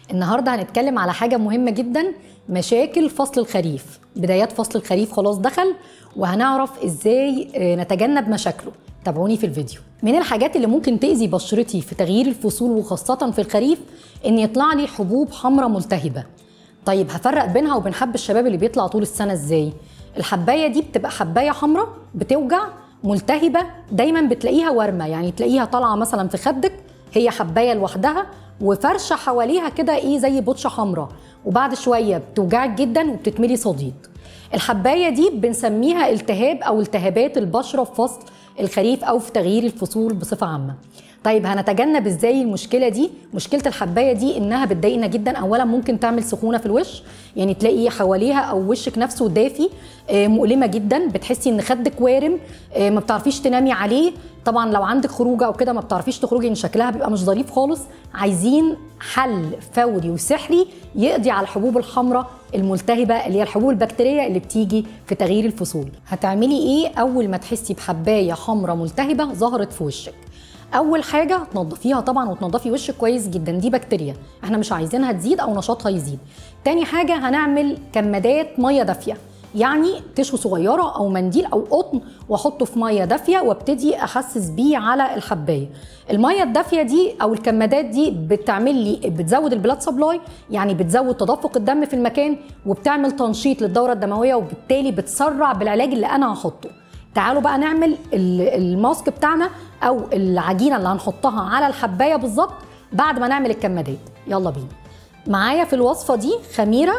النهارده هنتكلم على حاجه مهمه جدا مشاكل فصل الخريف بدايات فصل الخريف خلاص دخل وهنعرف ازاي آه، نتجنب مشاكله تابعوني في الفيديو من الحاجات اللي ممكن تأذي بشرتي في تغيير الفصول وخاصة في الخريف إن يطلع لي حبوب حمراء ملتهبة طيب هفرق بينها وبين حب الشباب اللي بيطلع طول السنة ازاي الحباية دي بتبقى حباية حمراء بتوجع ملتهبة دايما بتلاقيها ورمة يعني تلاقيها طالعة مثلا في خدك هي حباية لوحدها وفرشة حواليها كده ايه زي بطشة حمراء وبعد شوية بتوجعك جدا وبتتملي صديد الحباية دي بنسميها التهاب أو التهابات البشرة في فصل الخريف أو في تغيير الفصول بصفة عامة طيب هنتجنب ازاي المشكله دي مشكله الحبايه دي انها بتضايقنا جدا اولا ممكن تعمل سخونه في الوش يعني تلاقي حواليها او وشك نفسه دافي آه، مؤلمه جدا بتحسي ان خدك وارم آه، ما بتعرفيش تنامي عليه طبعا لو عندك خروجه او كده ما بتعرفيش تخرجي ان شكلها بيبقى مش ظريف خالص عايزين حل فوري وسحري يقضي على الحبوب الحمراء الملتهبه اللي هي الحبوب البكتيريه اللي بتيجي في تغيير الفصول هتعملي ايه اول ما تحسي بحبايه حمراء ملتهبه ظهرت في وشك اول حاجه تنضفيها طبعا وتنضفي وشك كويس جدا دي بكتيريا احنا مش عايزينها تزيد او نشاطها يزيد تاني حاجه هنعمل كمادات ميه دافيه يعني تشو صغيره او منديل او قطن واحطه في ميه دافيه وابتدي احسس بيه على الحبايه الميه الدافيه دي او الكمادات دي بتعمل لي بتزود البلاد سبلاي يعني بتزود تدفق الدم في المكان وبتعمل تنشيط للدوره الدمويه وبالتالي بتسرع بالعلاج اللي انا هحطه تعالوا بقى نعمل ال- الماسك بتاعنا او العجينه اللي هنحطها على الحبايه بالظبط بعد ما نعمل الكمادات يلا بينا معايا في الوصفه دي خميره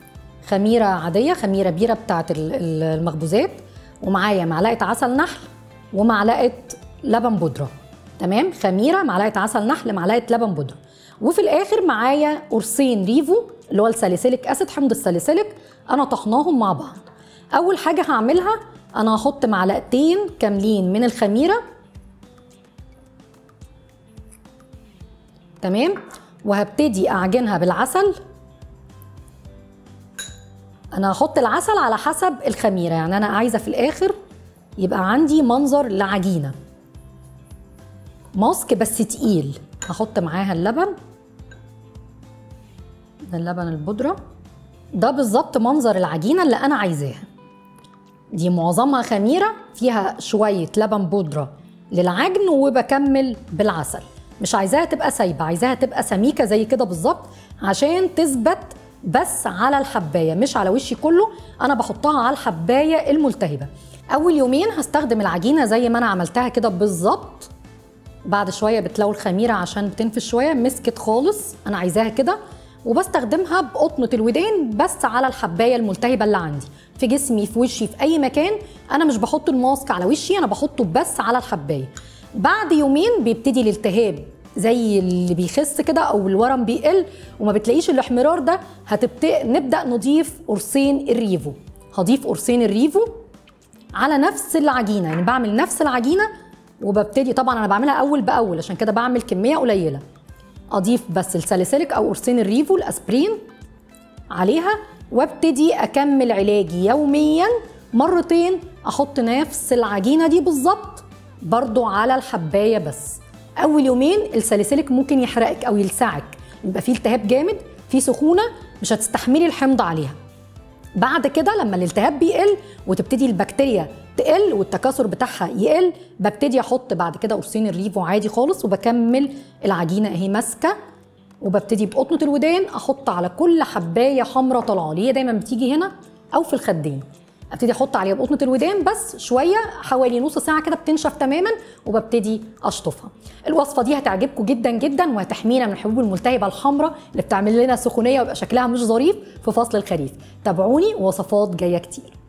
خميره عاديه خميره بيره بتاعت ال- ال- المخبوزات ومعايا معلقه عسل نحل ومعلقه لبن بودره تمام خميره معلقه عسل نحل معلقه لبن بودره وفي الاخر معايا قرصين ريفو اللي هو الساليسيليك اسيد حمض الساليسيليك انا طحناهم مع بعض اول حاجه هعملها انا هحط معلقتين كاملين من الخميره تمام وهبتدي اعجنها بالعسل انا هحط العسل على حسب الخميره يعني انا عايزه في الاخر يبقى عندي منظر لعجينه ماسك بس تقيل هحط معاها اللبن ده اللبن البودره ده بالظبط منظر العجينه اللي انا عايزاها دي معظمها خميره فيها شويه لبن بودره للعجن وبكمل بالعسل مش عايزاها تبقى سايبه عايزاها تبقى سميكه زي كده بالظبط عشان تثبت بس على الحبايه مش على وشي كله انا بحطها على الحبايه الملتهبه اول يومين هستخدم العجينه زي ما انا عملتها كده بالظبط بعد شويه بتلاقوا الخميره عشان بتنفش شويه مسكت خالص انا عايزاها كده وبستخدمها بقطنه الودان بس على الحبايه الملتهبه اللي عندي في جسمي في وشي في اي مكان انا مش بحط الماسك على وشي انا بحطه بس على الحبايه بعد يومين بيبتدي الالتهاب زي اللي بيخس كده او الورم بيقل وما بتلاقيش الاحمرار ده هتبت... نبدا نضيف قرصين الريفو هضيف قرصين الريفو على نفس العجينه يعني بعمل نفس العجينه وببتدي طبعا انا بعملها اول باول عشان كده بعمل كميه قليله اضيف بس الساليسيليك او قرصين الريفو الاسبرين عليها وابتدي اكمل علاجي يوميا مرتين احط نفس العجينه دي بالظبط برضو على الحبايه بس اول يومين الساليسيليك ممكن يحرقك او يلسعك يبقى فيه التهاب جامد فيه سخونه مش هتستحملي الحمض عليها بعد كده لما الالتهاب بيقل وتبتدي البكتيريا تقل والتكاثر بتاعها يقل ببتدي احط بعد كده قرصين الريفو عادي خالص وبكمل العجينه اهي ماسكه وببتدي بقطنه الودان احط على كل حبايه حمراء طالعه لي هي دايما بتيجي هنا او في الخدين ابتدي احط عليها بقطنه الودان بس شويه حوالي نص ساعه كده بتنشف تماما وببتدي اشطفها الوصفه دي هتعجبكم جدا جدا وهتحمينا من الحبوب الملتهبه الحمراء اللي بتعمل لنا سخونيه ويبقى شكلها مش ظريف في فصل الخريف تابعوني وصفات جايه كتير